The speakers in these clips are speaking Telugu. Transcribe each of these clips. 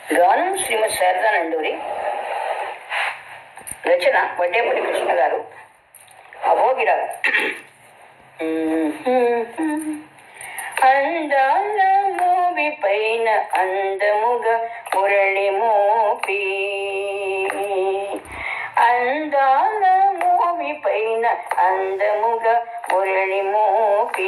గానం శ్రీమతి శారదా నండూరి రచన వడ్డేపల్లి కృష్ణ గారు అభోగిరాలు అందాల మూవి పైన అందముగా మురళి మోపి అందాల మూవి పైన అందముగా మురళి మోపి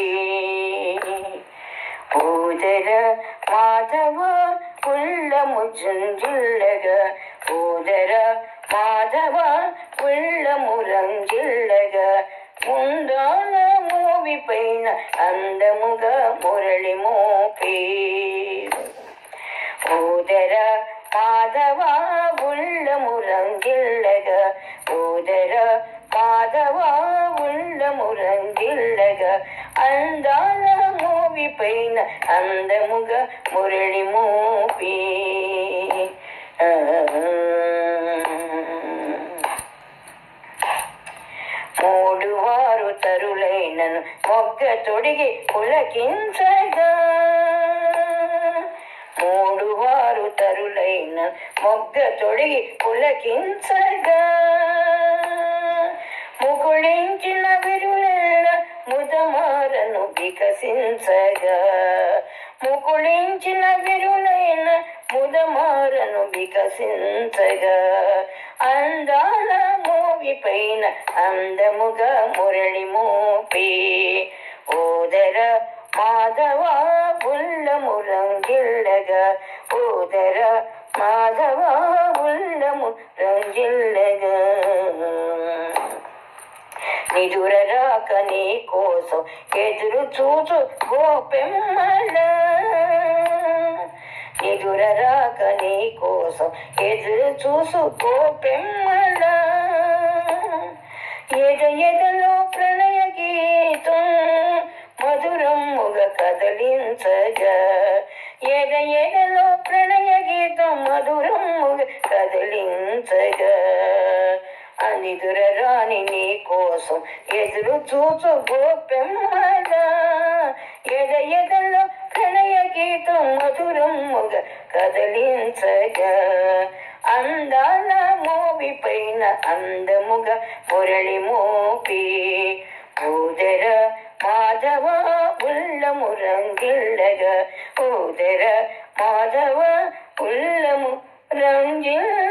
పూదర మాధవ ఉల్లము జంజిల్లగా పూదర మాధవ ఉల్లము రంజిల్లగా ముందాల మూవి పైన అందముగా మురళి మోపి ఊదర మాధవ ఉల్లము రంగిల్లగా ఊదర మాధవ ఉల్లము రంగిల్లగా అందాల మూవి పైన అందముగా మురళి మోపి ఆ. మూడు వారు తరులైనను మొగ్గ తొడిగి పులకించగా మూడు వారు తరులైన మొగ్గ తొడిగి పులకించగా ముకుళించిన విరుల ముదమారను వికసించగా ముకుళించిన విరులైన ముదమారను వికసించగా అందాల మోవి పైన అందముగా మురళి మోపి ఓదర మాధవ ఉల్లము రంగిల్లగా ఓదర మాధవ ఉల్లము రంగిల్లగా నిదుర రాక నీ కోసం ఎదురు చూచు గోపెమ్మల నిదుర రాక నీ కోసం ఎదురు చూసు గోపెమ్మల ఎద ఎదలో ప్రణయ గీతం మధురముగ కదలించగా ఎద ఎదలో ప్రణయ గీతం మధురముగ కదలించగా అనిదుర రాని నీ కోసం ఎదురు చూచు గోపెమ్మల ఎద ఎదలో ప్రణయ గీతం మధురముగ కదలించగా అందాల మోవి పైన అందముగా మురళి మోపి ఊదర మాధవ ఉల్లము రంగిల్లగా ఊదర మాధవ ఉల్లము రంగిల్ల